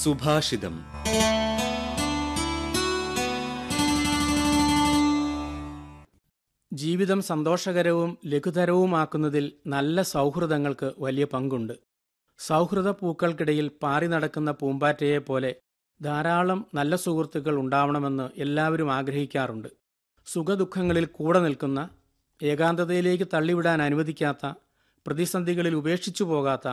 സുഭാഷിതം ജീവിതം സന്തോഷകരവും ലഘുതരവുമാക്കുന്നതിൽ നല്ല സൗഹൃദങ്ങൾക്ക് വലിയ പങ്കുണ്ട് സൗഹൃദ പൂക്കൾക്കിടയിൽ പാറി നടക്കുന്ന പൂമ്പാറ്റയെ പോലെ ധാരാളം നല്ല സുഹൃത്തുക്കൾ ഉണ്ടാവണമെന്ന് എല്ലാവരും ആഗ്രഹിക്കാറുണ്ട് സുഖദുഃഖങ്ങളിൽ കൂടെ നിൽക്കുന്ന ഏകാന്തതയിലേക്ക് തള്ളിവിടാൻ അനുവദിക്കാത്ത പ്രതിസന്ധികളിൽ ഉപേക്ഷിച്ചു പോകാത്ത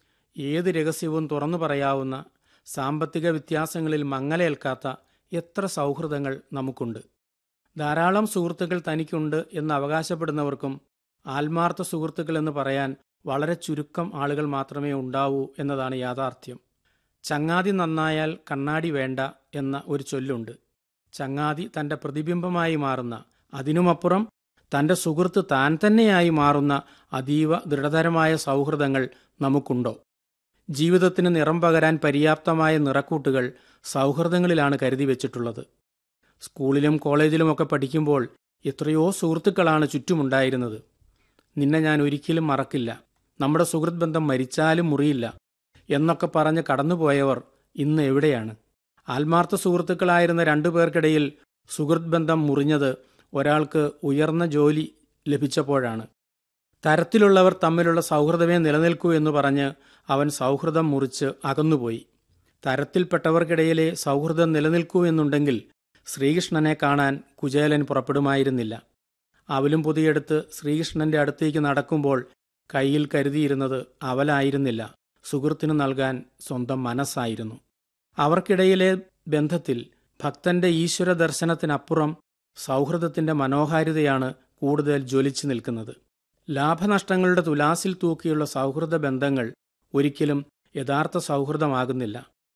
ഏത് രഹസ്യവും തുറന്നു പറയാവുന്ന സാമ്പത്തിക വ്യത്യാസങ്ങളിൽ മങ്ങലേൽക്കാത്ത എത്ര സൗഹൃദങ്ങൾ നമുക്കുണ്ട് ധാരാളം സുഹൃത്തുക്കൾ തനിക്കുണ്ട് എന്ന് അവകാശപ്പെടുന്നവർക്കും ആത്മാർത്ഥ സുഹൃത്തുക്കൾ എന്ന് പറയാൻ വളരെ ചുരുക്കം ആളുകൾ മാത്രമേ ഉണ്ടാവൂ എന്നതാണ് യാഥാർത്ഥ്യം ചങ്ങാതി നന്നായാൽ കണ്ണാടി വേണ്ട എന്ന ഒരു ചൊല്ലുണ്ട് ചങ്ങാതി തന്റെ പ്രതിബിംബമായി മാറുന്ന അതിനുമപ്പുറം തന്റെ സുഹൃത്ത് താൻ തന്നെയായി മാറുന്ന അതീവ ദൃഢതരമായ സൗഹൃദങ്ങൾ നമുക്കുണ്ടോ ജീവിതത്തിന് നിറം പകരാൻ പര്യാപ്തമായ നിറക്കൂട്ടുകൾ സൗഹൃദങ്ങളിലാണ് കരുതി വെച്ചിട്ടുള്ളത് സ്കൂളിലും കോളേജിലുമൊക്കെ പഠിക്കുമ്പോൾ എത്രയോ സുഹൃത്തുക്കളാണ് ചുറ്റുമുണ്ടായിരുന്നത് നിന്നെ ഞാൻ ഒരിക്കലും മറക്കില്ല നമ്മുടെ സുഹൃത്ത് ബന്ധം മരിച്ചാലും മുറിയില്ല എന്നൊക്കെ പറഞ്ഞ് കടന്നുപോയവർ ഇന്ന് എവിടെയാണ് ആത്മാർത്ഥ സുഹൃത്തുക്കളായിരുന്ന രണ്ടു പേർക്കിടയിൽ സുഹൃത്ത് ബന്ധം മുറിഞ്ഞത് ഒരാൾക്ക് ഉയർന്ന ജോലി ലഭിച്ചപ്പോഴാണ് തരത്തിലുള്ളവർ തമ്മിലുള്ള സൗഹൃദമേ നിലനിൽക്കൂ എന്ന് പറഞ്ഞ് അവൻ സൗഹൃദം മുറിച്ച് അകന്നുപോയി തരത്തിൽപ്പെട്ടവർക്കിടയിലെ സൗഹൃദം നിലനിൽക്കൂ എന്നുണ്ടെങ്കിൽ ശ്രീകൃഷ്ണനെ കാണാൻ കുചേലൻ പുറപ്പെടുമായിരുന്നില്ല അവലും പൊതിയെടുത്ത് ശ്രീകൃഷ്ണന്റെ അടുത്തേക്ക് നടക്കുമ്പോൾ കയ്യിൽ കരുതിയിരുന്നത് അവലായിരുന്നില്ല സുഹൃത്തിനു നൽകാൻ സ്വന്തം മനസ്സായിരുന്നു അവർക്കിടയിലെ ബന്ധത്തിൽ ഭക്തന്റെ ഈശ്വര ദർശനത്തിനപ്പുറം സൗഹൃദത്തിന്റെ മനോഹാരിതയാണ് കൂടുതൽ ജ്വലിച്ചു നിൽക്കുന്നത് ലാഭനഷ്ടങ്ങളുടെ തുലാസിൽ തൂക്കിയുള്ള സൗഹൃദ ബന്ധങ്ങൾ ഒരിക്കലും യഥാർത്ഥ സൗഹൃദമാകുന്നില്ല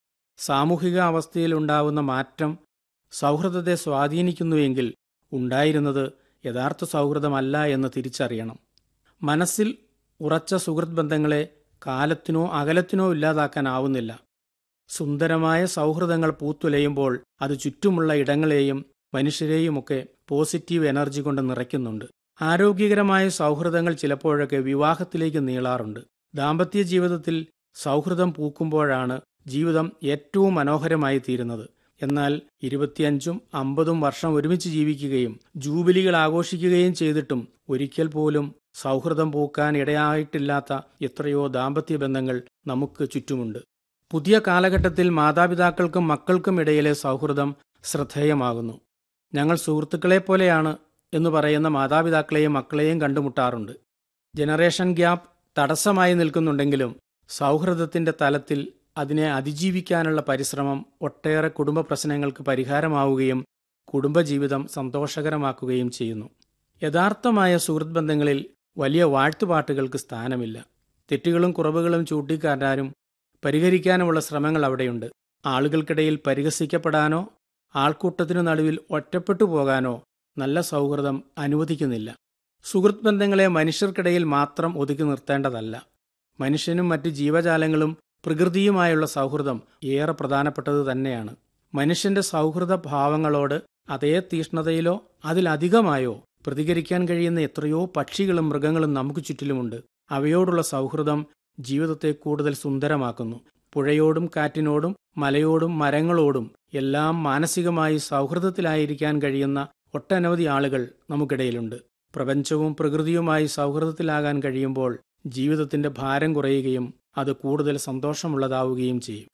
സാമൂഹിക അവസ്ഥയിലുണ്ടാവുന്ന മാറ്റം സൗഹൃദത്തെ സ്വാധീനിക്കുന്നുവെങ്കിൽ ഉണ്ടായിരുന്നത് യഥാർത്ഥ സൗഹൃദമല്ല എന്ന് തിരിച്ചറിയണം മനസ്സിൽ ഉറച്ച സുഹൃത്ത് ബന്ധങ്ങളെ കാലത്തിനോ അകലത്തിനോ ഇല്ലാതാക്കാനാവുന്നില്ല സുന്ദരമായ സൗഹൃദങ്ങൾ പൂത്തുലയുമ്പോൾ അത് ചുറ്റുമുള്ള ഇടങ്ങളെയും മനുഷ്യരെയുമൊക്കെ പോസിറ്റീവ് എനർജി കൊണ്ട് നിറയ്ക്കുന്നുണ്ട് ആരോഗ്യകരമായ സൗഹൃദങ്ങൾ ചിലപ്പോഴൊക്കെ വിവാഹത്തിലേക്ക് നീളാറുണ്ട് ദാമ്പത്യ ജീവിതത്തിൽ സൗഹൃദം പൂക്കുമ്പോഴാണ് ജീവിതം ഏറ്റവും മനോഹരമായി തീരുന്നത് എന്നാൽ ഇരുപത്തിയഞ്ചും അമ്പതും വർഷം ഒരുമിച്ച് ജീവിക്കുകയും ജൂബിലികൾ ആഘോഷിക്കുകയും ചെയ്തിട്ടും ഒരിക്കൽ പോലും സൗഹൃദം പൂക്കാൻ ഇടയായിട്ടില്ലാത്ത എത്രയോ ദാമ്പത്യ ബന്ധങ്ങൾ നമുക്ക് ചുറ്റുമുണ്ട് പുതിയ കാലഘട്ടത്തിൽ മാതാപിതാക്കൾക്കും മക്കൾക്കും ഇടയിലെ സൗഹൃദം ശ്രദ്ധേയമാകുന്നു ഞങ്ങൾ സുഹൃത്തുക്കളെ പോലെയാണ് എന്ന് പറയുന്ന മാതാപിതാക്കളെയും മക്കളെയും കണ്ടുമുട്ടാറുണ്ട് ജനറേഷൻ ഗ്യാപ്പ് തടസ്സമായി നിൽക്കുന്നുണ്ടെങ്കിലും സൗഹൃദത്തിന്റെ തലത്തിൽ അതിനെ അതിജീവിക്കാനുള്ള പരിശ്രമം ഒട്ടേറെ കുടുംബ പ്രശ്നങ്ങൾക്ക് പരിഹാരമാവുകയും കുടുംബജീവിതം സന്തോഷകരമാക്കുകയും ചെയ്യുന്നു യഥാർത്ഥമായ സുഹൃത്ത് ബന്ധങ്ങളിൽ വലിയ വാഴ്ത്തുപാട്ടുകൾക്ക് സ്ഥാനമില്ല തെറ്റുകളും കുറവുകളും ചൂണ്ടിക്കാട്ടാനും പരിഹരിക്കാനുമുള്ള ശ്രമങ്ങൾ അവിടെയുണ്ട് ആളുകൾക്കിടയിൽ പരിഹസിക്കപ്പെടാനോ ആൾക്കൂട്ടത്തിനു നടുവിൽ ഒറ്റപ്പെട്ടു പോകാനോ നല്ല സൗഹൃദം അനുവദിക്കുന്നില്ല സുഹൃത്ത് ബന്ധങ്ങളെ മനുഷ്യർക്കിടയിൽ മാത്രം ഒതുക്കി നിർത്തേണ്ടതല്ല മനുഷ്യനും മറ്റ് ജീവജാലങ്ങളും പ്രകൃതിയുമായുള്ള സൗഹൃദം ഏറെ പ്രധാനപ്പെട്ടത് തന്നെയാണ് മനുഷ്യന്റെ സൗഹൃദ ഭാവങ്ങളോട് അതേ തീഷ്ണതയിലോ അതിലധികമായോ പ്രതികരിക്കാൻ കഴിയുന്ന എത്രയോ പക്ഷികളും മൃഗങ്ങളും നമുക്ക് ചുറ്റിലുമുണ്ട് അവയോടുള്ള സൗഹൃദം ജീവിതത്തെ കൂടുതൽ സുന്ദരമാക്കുന്നു പുഴയോടും കാറ്റിനോടും മലയോടും മരങ്ങളോടും എല്ലാം മാനസികമായി സൗഹൃദത്തിലായിരിക്കാൻ കഴിയുന്ന ഒട്ടനവധി ആളുകൾ നമുക്കിടയിലുണ്ട് പ്രപഞ്ചവും പ്രകൃതിയുമായി സൗഹൃദത്തിലാകാൻ കഴിയുമ്പോൾ ജീവിതത്തിന്റെ ഭാരം കുറയുകയും അത് കൂടുതൽ സന്തോഷമുള്ളതാവുകയും ചെയ്യും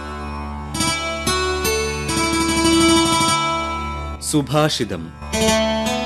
സുഭാഷിതം